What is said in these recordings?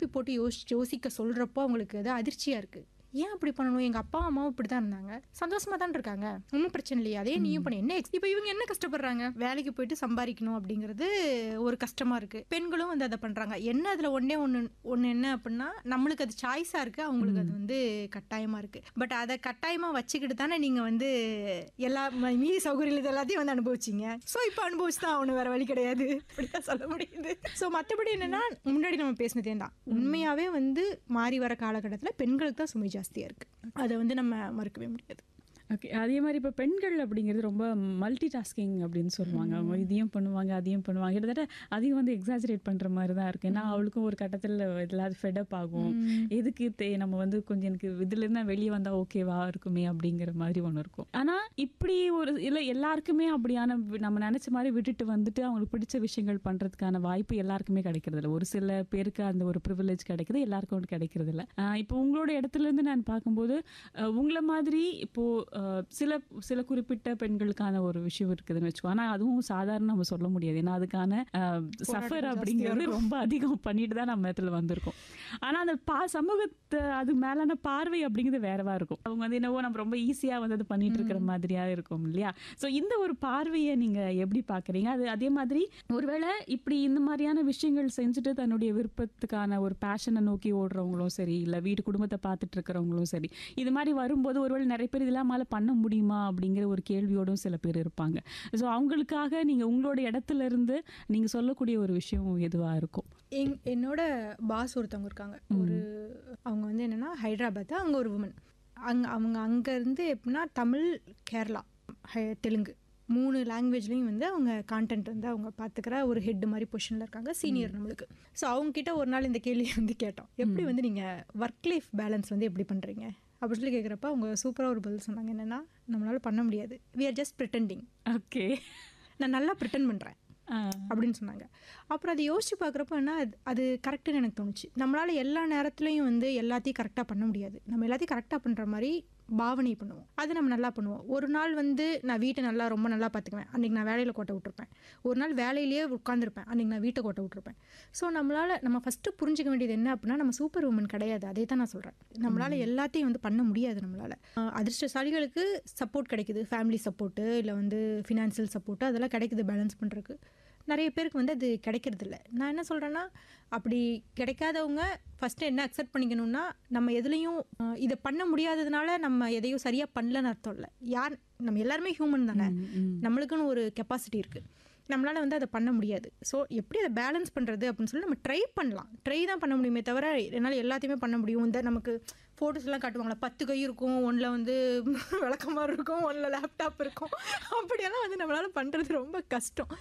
போட்டு யோசி யோசிக்க சொல்கிறப்போ அவங்களுக்கு அது அதிர்ச்சியாக இருக்குது ஏன் அப்படி பண்ணணும் எங்கள் அப்பா அம்மாவும் இப்படி தான் இருந்தாங்க சந்தோஷமாக தான் இருக்காங்க ஒன்றும் பிரச்சனை இல்லையா அதே நீயும் பண்ண என்ன இப்போ இவங்க என்ன கஷ்டப்படுறாங்க வேலைக்கு போயிட்டு சம்பாதிக்கணும் அப்படிங்கிறது ஒரு கஷ்டமாக இருக்குது பெண்களும் வந்து அதை பண்ணுறாங்க என்ன அதில் ஒன்றே ஒன்று ஒன்று என்ன அப்படின்னா நம்மளுக்கு அது சாய்ஸாக இருக்குது அவங்களுக்கு அது வந்து கட்டாயமாக இருக்குது பட் அதை கட்டாயமாக வச்சுக்கிட்டு தானே நீங்கள் வந்து எல்லா ம- மீதி சௌகரியங்கள் எல்லாத்தையும் வந்து அனுபவிச்சிங்க ஸோ இப்போ அனுபவிச்சு தான் அவனு வேறு வழி கிடையாது அப்படிதான் சொல்ல முடியுது ஸோ மற்றபடி என்னன்னா முன்னாடி நம்ம பேசினதே தான் உண்மையாகவே வந்து மாறி வர காலகட்டத்தில் பெண்களுக்கு தான் சுமை ஜாஸ்தியாக இருக்குது அதை வந்து நம்ம மறுக்கவே முடியாது ஓகே அதே மாதிரி இப்போ பெண்கள் அப்படிங்கிறது ரொம்ப மல்டி டாஸ்கிங் அப்படின்னு சொல்லுவாங்க அவங்க இதையும் பண்ணுவாங்க அதையும் பண்ணுவாங்க கிட்டத்தட்ட அதையும் வந்து எக்ஸாஜரேட் பண்ணுற மாதிரி தான் இருக்கு ஏன்னா அவளுக்கும் ஒரு கட்டத்தில் எல்லாரும் ஃபெடப் ஆகும் எதுக்கு தே நம்ம வந்து கொஞ்சம் எனக்கு இதுலேருந்து வெளியே வந்தால் ஓகேவா இருக்குமே அப்படிங்கிற மாதிரி ஒன்று இருக்கும் ஆனால் இப்படி ஒரு இல்லை எல்லாருக்குமே அப்படியான வி- நம்ம நினச்ச மாதிரி விட்டுட்டு வந்துட்டு அவங்களுக்கு பிடிச்ச விஷயங்கள் பண்ணுறதுக்கான வாய்ப்பு எல்லாருக்குமே கிடைக்கிறது இல்லை ஒரு சில பேருக்கு அந்த ஒரு ப்ரிவிலேஜ் கிடைக்குது எல்லாருக்கும் அது கிடைக்கிறது இல்லை ஆஹ் இப்போ உங்களோட இடத்துல இருந்து நான் பார்க்கும்போது ஆஹ் உங்களை மாதிரி இப்போ ஆஹ் சில சில குறிப்பிட்ட பெண்களுக்கான ஒரு விஷயம் இருக்குதுன்னு வச்சுக்கோ ஆனால் அதுவும் சாதாரண நம்ம சொல்ல முடியாது ஏன்னா அதுக்கான சஃபர் அப்படிங்கிறது ரொம்ப அதிகம் பண்ணிட்டு தான் நம்ம இடத்துல வந்திருக்கோம் ஆனால் அந்த பா சமூகத்தை அது மேலான பார்வை அப்படிங்கிறது வேறவா இருக்கும் அவங்க வந்து என்னவோ நம்ம ரொம்ப ஈஸியாக வந்து அது பண்ணிட்டு இருக்கிற மாதிரியா இருக்கும் இல்லையா ஸோ இந்த ஒரு பார்வையை நீங்க எப்படி பார்க்குறீங்க அது அதே மாதிரி ஒருவேளை இப்படி இந்த மாதிரியான விஷயங்கள் செஞ்சுட்டு தன்னுடைய விருப்பத்துக்கான ஒரு பேஷனை நோக்கி ஓடுறவங்களும் சரி இல்லை வீட்டு குடும்பத்தை பார்த்துட்டு இருக்கிறவங்களும் சரி இது மாதிரி வரும்போது ஒருவேளை நிறைய பேர் இதெல்லாம் மேலே பண்ண முடியுமா அப்படிங்கிற ஒரு கேள்வியோடும் சில பேர் இருப்பாங்க ஸோ அவங்களுக்காக நீங்க உங்களோட இடத்துல இருந்து நீங்க சொல்லக்கூடிய ஒரு விஷயம் எதுவா இருக்கும் எங் என்னோட பாஸ் ஒருத்தவங்க இருக்காங்க ஒரு அவங்க வந்து என்னன்னா ஹைதராபாத் அவங்க ஒரு உமன் அங்க அவங்க அங்கேருந்து எப்படின்னா தமிழ் கேரளா ஹை- தெலுங்கு மூணு லாங்குவேஜ்லேயும் வந்து அவங்க கான்டென்ட் வந்து அவங்க பார்த்துக்கிற ஒரு ஹெட் மாதிரி பொசிஷனில் இருக்காங்க சீனியர் நம்மளுக்கு ஸோ அவங்க கிட்ட ஒரு நாள் இந்த கேள்வியை வந்து கேட்டோம் எப்படி வந்து நீங்கள் ஒர்க் லைஃப் பேலன்ஸ் வந்து எப்படி பண்ணுறீங்க அப்படின்னு சொல்லி கேட்குறப்ப அவங்க சூப்பராக ஒரு பதில் சொன்னாங்க என்னென்னா நம்மளால பண்ண முடியாது we are just pretending okay நான் நல்லா ப்ரிட்டன் பண்ணுறேன் அப்படின்னு சொன்னாங்க அப்புறம் அதை யோசிச்சு பார்க்குறப்ப என்ன அது- அது கரெக்டுன்னு எனக்கு தோணுச்சு நம்மளால் எல்லா நேரத்துலையும் வந்து எல்லாத்தையும் கரெக்டாக பண்ண முடியாது நம்ம எல்லாத்தையும் கரெக்டாக பண்ணுற மாதிரி பாவனை பண்ணுவோம் அது நம்ம நல்லா பண்ணுவோம் ஒரு நாள் வந்து நான் வீட்டை நல்லா ரொம்ப நல்லா பார்த்துக்குவேன் அன்றைக்கி நான் வேலையில் கோட்டை விட்டுருப்பேன் ஒரு நாள் வேலையிலேயே உட்காந்துருப்பேன் அன்றைக்கி நான் வீட்டை கோட்டை விட்டுருப்பேன் ஸோ நம்மளால் நம்ம ஃபஸ்ட்டு புரிஞ்சுக்க வேண்டியது என்ன அப்படின்னா நம்ம சூப்பர் உமன் கிடையாது அதே தான் நான் சொல்கிறேன் நம்மளால் எல்லாத்தையும் வந்து பண்ண முடியாது நம்மளால் அதிர்ஷ்டசாலிகளுக்கு சப்போர்ட் கிடைக்குது ஃபேமிலி சப்போர்ட்டு இல்லை வந்து ஃபினான்சியல் சப்போர்ட்டு அதெல்லாம் கிடைக்குது பேலன்ஸ் பண்ணுறதுக்கு நிறைய பேருக்கு வந்து அது கிடைக்கிறது இல்ல நான் என்ன சொல்கிறேன்னா அப்படி கிடைக்காதவங்க ஃபஸ்ட்டு என்ன அக்செப்ட் பண்ணிக்கணும்னா நம்ம எதுலேயும் அஹ், இதை பண்ண முடியாததுனால நம்ம எதையும் சரியாக பண்ணலன்னு அர்த்தம் இல்லை யார் நம்ம எல்லாருமே ஹியூமன் தானே நம்மளுக்குன்னு ஒரு கெப்பாசிட்டி இருக்குது நம்மளால் வந்து அதை பண்ண முடியாது ஸோ எப்படி அதை பேலன்ஸ் பண்ணுறது அப்படின்னு சொல்லி நம்ம ட்ரை பண்ணலாம் ட்ரை தான் பண்ண முடியுமே தவிர என்னால் எல்லாத்தையுமே பண்ண முடியும் இந்த நமக்கு ஃபோட்டோஸ் எல்லாம் காட்டுவாங்களா பத்து கை இருக்கும் ஒன்றில் வந்து விளக்கமாக இருக்கும் ஒன்றில் லேப்டாப் இருக்கும் அப்படியெல்லாம் வந்து நம்மளால் பண்ணுறது ரொம்ப கஷ்டம்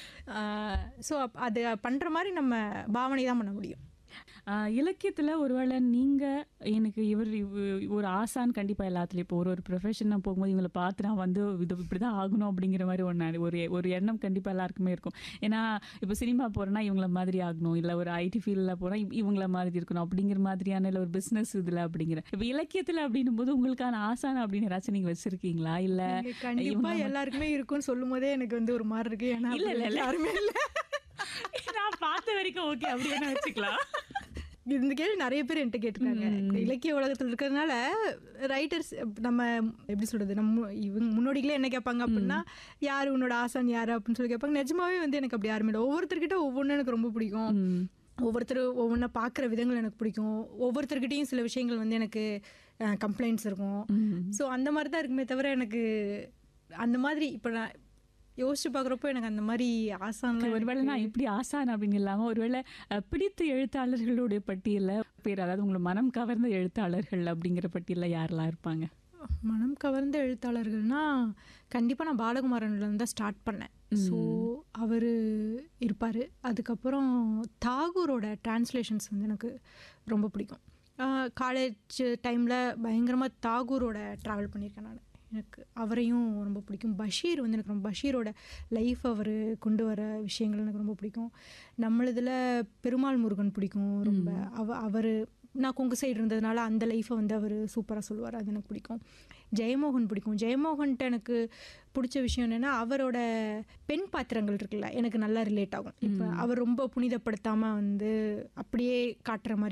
ஸோ அது பண்ணுற மாதிரி நம்ம பாவனை தான் பண்ண முடியும் ஆஹ் இலக்கியத்துல ஒருவேளை நீங்க எனக்கு இவர் இவ- ஒரு ஆசான் கண்டிப்பா எல்லாத்துலயும் இப்போ ஒரு ஒரு ப்ரொஃபஷன் போகும்போது இவங்களை பார்த்து நான் வந்து இது இப்படிதான் ஆகணும் அப்படிங்கிற மாதிரி ஒன்று ஒரு ஒரு எண்ணம் கண்டிப்பா எல்லாருக்குமே இருக்கும் ஏன்னா இப்போ சினிமா போறேன்னா இவங்கள மாதிரி ஆகணும் இல்ல ஒரு ஐடி ஃபீல்டில் போனா இவ- இவங்கள மாதிரி இருக்கணும் அப்படிங்கிற மாதிரியான இல்ல ஒரு பிசினஸ் இதுல அப்படிங்கிற இப்போ இலக்கியத்துல அப்படின்னும் போது உங்களுக்கான ஆசான் அப்படின்னு யாராச்சும் நீங்க வச்சிருக்கீங்களா இல்ல கண்டிப்பா எல்லாருக்குமே இருக்கும்னு சொல்லும் போதே எனக்கு வந்து ஒரு மாதிரி இருக்கு ஏன்னா இல்ல, இல்ல, இல்ல. யாருமே இல்லை நான் பார்த்த வரைக்கும் ஓகே அப்படின்னு வச்சுக்கலாம் இந்த கேள்வி நிறைய பேர் என்கிட்ட கேட்டிருக்காங்க இலக்கிய உலகத்தில் இருக்கிறதுனால ரைட்டர்ஸ் நம்ம எப்படி சொல்றது நம்ம இவங்க முன்னோடிகளே என்ன கேட்பாங்க அப்படின்னா யார் உன்னோட ஆசான் யார் அப்படின்னு சொல்லி கேட்பாங்க நிஜமாவே வந்து எனக்கு அப்படி யாருமே இல்லை ஒவ்வொருத்தர்கிட்ட ஒவ்வொன்றும் எனக்கு ரொம்ப பிடிக்கும் ம். ஒவ்வொருத்தர் ஒவ்வொன்றா பார்க்குற விதங்கள் எனக்கு பிடிக்கும் ஒவ்வொருத்தர்கிட்டையும் சில விஷயங்கள் வந்து எனக்கு கம்ப்ளைண்ட்ஸ் இருக்கும் ஸோ அந்த மாதிரி தான் இருக்குமே தவிர எனக்கு அந்த மாதிரி இப்போ நான் யோசிச்சு பார்க்குறப்போ எனக்கு அந்த மாதிரி ஆசான்லாம் ஒருவேளை நான் இப்படி ஆசான் அப்படின்னு இல்லாம ஒருவேளை அஹ், பிடித்த எழுத்தாளர்களுடைய பட்டியல்ல பேர் அதாவது உங்களை மனம் கவர்ந்த எழுத்தாளர்கள் அப்படிங்கிற பட்டியல்ல யாரெல்லாம் இருப்பாங்க மனம் கவர்ந்த எழுத்தாளர்கள்னா கண்டிப்பாக நான் பாலகுமாரன்லேருந்து தான் ஸ்டார்ட் பண்ணேன் ஸோ அவர் இருப்பார் அதுக்கப்புறம் தாகூரோட டிரான்ஸ்லேஷன்ஸ் வந்து எனக்கு ரொம்ப பிடிக்கும் காலேஜ் டைமில் பயங்கரமாக தாகூரோட ட்ராவல் பண்ணியிருக்கேன் நான் எனக்கு அவரையும் ரொம்ப பிடிக்கும் பஷீர் வந்து எனக்கு ரொம்ப பஷீரோட லைஃப் அவர் கொண்டு வர விஷயங்கள் எனக்கு ரொம்ப பிடிக்கும் நம்மளதில் பெருமாள் முருகன் பிடிக்கும் ரொம்ப அவ அவர் நான் கொங்கு சைடு இருந்ததுனால அந்த லைஃப்பை வந்து அவர் சூப்பராக சொல்லுவார் அது எனக்கு பிடிக்கும் ஜெயமோகன் பிடிக்கும் ஜெயமோகன்ட்ட எனக்கு பிடிச்ச விஷயம் என்னென்னா அவரோட பெண் பாத்திரங்கள் இருக்குல்ல எனக்கு நல்லா ரிலேட் ஆகும் இப்போ அவர் ரொம்ப புனிதப்படுத்தாமல் வந்து அப்படியே காட்டுற மாதிரி